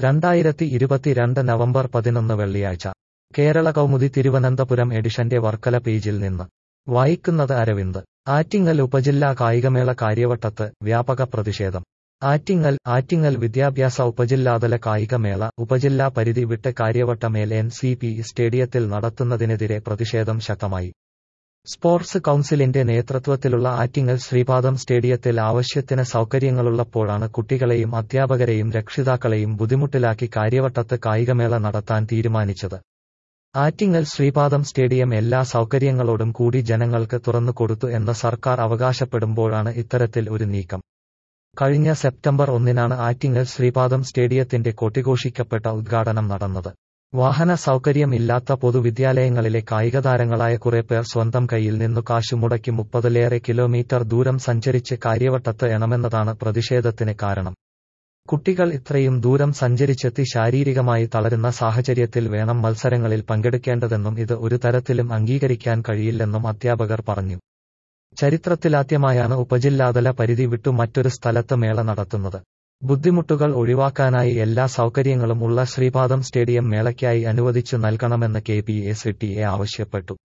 രണ്ടായിരത്തി ഇരുപത്തിരണ്ട് നവംബർ പതിനൊന്ന് വെള്ളിയാഴ്ച കേരള കൗമുദി തിരുവനന്തപുരം എഡിഷന്റെ വർക്കല പേജിൽ നിന്ന് വായിക്കുന്നത് അരവിന്ദ് ആറ്റിങ്ങൽ ഉപജില്ലാ കായികമേള കാര്യവട്ടത്ത് വ്യാപക പ്രതിഷേധം ആറ്റിങ്ങൽ ആറ്റിങ്ങൽ വിദ്യാഭ്യാസ ഉപജില്ലാതല കായികമേള ഉപജില്ലാ പരിധി വിട്ട് കാര്യവട്ടമേൽ എൻ സി പി സ്റ്റേഡിയത്തിൽ നടത്തുന്നതിനെതിരെ പ്രതിഷേധം ശക്തമായി സ്പോർട്സ് കൗൺസിലിന്റെ നേതൃത്വത്തിലുള്ള ആറ്റിങ്ങൽ ശ്രീപാദം സ്റ്റേഡിയത്തിൽ ആവശ്യത്തിന് സൗകര്യങ്ങളുള്ളപ്പോഴാണ് കുട്ടികളെയും അധ്യാപകരെയും രക്ഷിതാക്കളെയും ബുദ്ധിമുട്ടിലാക്കി കാര്യവട്ടത്ത് കായികമേള നടത്താൻ തീരുമാനിച്ചത് ആറ്റിങ്ങൽ ശ്രീപാദം സ്റ്റേഡിയം എല്ലാ സൗകര്യങ്ങളോടും കൂടി ജനങ്ങൾക്ക് തുറന്നുകൊടുത്തു എന്ന് സർക്കാർ അവകാശപ്പെടുമ്പോഴാണ് ഇത്തരത്തിൽ ഒരു നീക്കം കഴിഞ്ഞ സെപ്റ്റംബർ ഒന്നിനാണ് ആറ്റിങ്ങൽ ശ്രീപാദം സ്റ്റേഡിയത്തിന്റെ കൊട്ടിഘോഷിക്കപ്പെട്ട ഉദ്ഘാടനം നടന്നത് വാഹന സൗകര്യം ഇല്ലാത്ത പൊതുവിദ്യാലയങ്ങളിലെ കായികതാരങ്ങളായ കുറെ പേർ സ്വന്തം കയ്യിൽ നിന്നു കാശു മുടക്കി മുപ്പതിലേറെ കിലോമീറ്റർ ദൂരം സഞ്ചരിച്ച് കാര്യവട്ടത്ത് എണമെന്നതാണ് പ്രതിഷേധത്തിന് കാരണം കുട്ടികൾ ഇത്രയും ദൂരം സഞ്ചരിച്ചെത്തി ശാരീരികമായി തളരുന്ന സാഹചര്യത്തിൽ വേണം മത്സരങ്ങളിൽ പങ്കെടുക്കേണ്ടതെന്നും ഇത് ഒരു തരത്തിലും അംഗീകരിക്കാൻ കഴിയില്ലെന്നും അധ്യാപകർ പറഞ്ഞു ചരിത്രത്തിലാദ്യമായാണ് ഉപജില്ലാതല പരിധി വിട്ടു മറ്റൊരു സ്ഥലത്ത് മേള നടത്തുന്നത് ബുദ്ധിമുട്ടുകൾ ഒഴിവാക്കാനായി എല്ലാ സൗകര്യങ്ങളും ഉള്ള ശ്രീപാദം സ്റ്റേഡിയം മേളയ്ക്കായി അനുവദിച്ചു നൽകണമെന്ന് കെ പി എ സിട്ടിയെ ആവശ്യപ്പെട്ടു